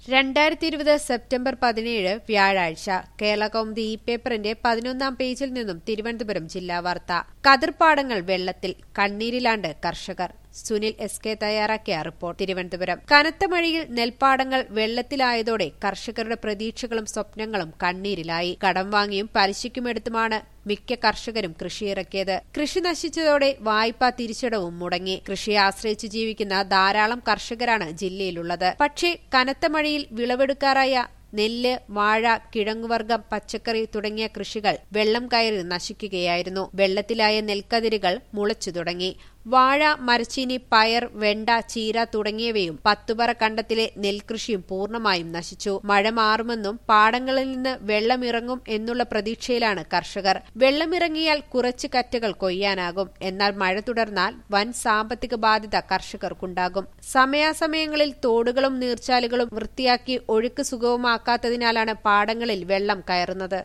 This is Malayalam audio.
രണ്ടായിരത്തി ഇരുപത് സെപ്റ്റംബർ പതിനേഴ് വ്യാഴാഴ്ച കേരളകൗമുദി ഈ പേപ്പറിന്റെ പതിനൊന്നാം പേജിൽ നിന്നും തിരുവനന്തപുരം ജില്ലാ വാർത്ത കതിർപ്പാടങ്ങൾ വെള്ളത്തിൽ കണ്ണീരിലാണ്ട് കർഷകർ സുനിൽ എസ് കെ തയ്യാറാക്കിയ റിപ്പോർട്ട് തിരുവനന്തപുരം കനത്ത മഴയിൽ നെൽപ്പാടങ്ങൾ വെള്ളത്തിലായതോടെ കർഷകരുടെ പ്രതീക്ഷകളും സ്വപ്നങ്ങളും കണ്ണീരിലായി കടം വാങ്ങിയും പലിശയ്ക്കുമെടുത്തുമാണ് മിക്ക കർഷകരും കൃഷിയിറക്കിയത് കൃഷി നശിച്ചതോടെ വായ്പാ തിരിച്ചടവും മുടങ്ങി കൃഷിയെ ആശ്രയിച്ച് ജീവിക്കുന്ന ധാരാളം കർഷകരാണ് ജില്ലയിലുള്ളത് പക്ഷേ കനത്ത മഴയിൽ വിളവെടുക്കാറായ നെല്ല് വാഴ കിഴങ്ങുവർഗം പച്ചക്കറി തുടങ്ങിയ കൃഷികൾ വെള്ളം കയറി നശിക്കുകയായിരുന്നു വെള്ളത്തിലായ നെൽക്കതിരുകൾ മുളച്ചു തുടങ്ങി വാഴ മരച്ചീനി പയർ വെണ്ട ചീര തുടങ്ങിയവയും പത്തുപറ കണ്ടത്തിലെ നെൽകൃഷിയും പൂർണ്ണമായും നശിച്ചു മഴ മാറുമെന്നും പാടങ്ങളിൽ നിന്ന് വെള്ളമിറങ്ങും എന്നുള്ള പ്രതീക്ഷയിലാണ് കർഷകർ വെള്ളമിറങ്ങിയാൽ കുറച്ച് കറ്റകൾ കൊയ്യാനാകും എന്നാൽ മഴ തുടർന്നാൽ വൻ സാമ്പത്തിക ബാധ്യത കർഷകർക്കുണ്ടാകും സമയാസമയങ്ങളിൽ തോടുകളും നീർച്ചാലുകളും വൃത്തിയാക്കി ഒഴുക്ക് സുഗമമാക്കാത്തതിനാലാണ് പാടങ്ങളിൽ വെള്ളം കയറുന്നത്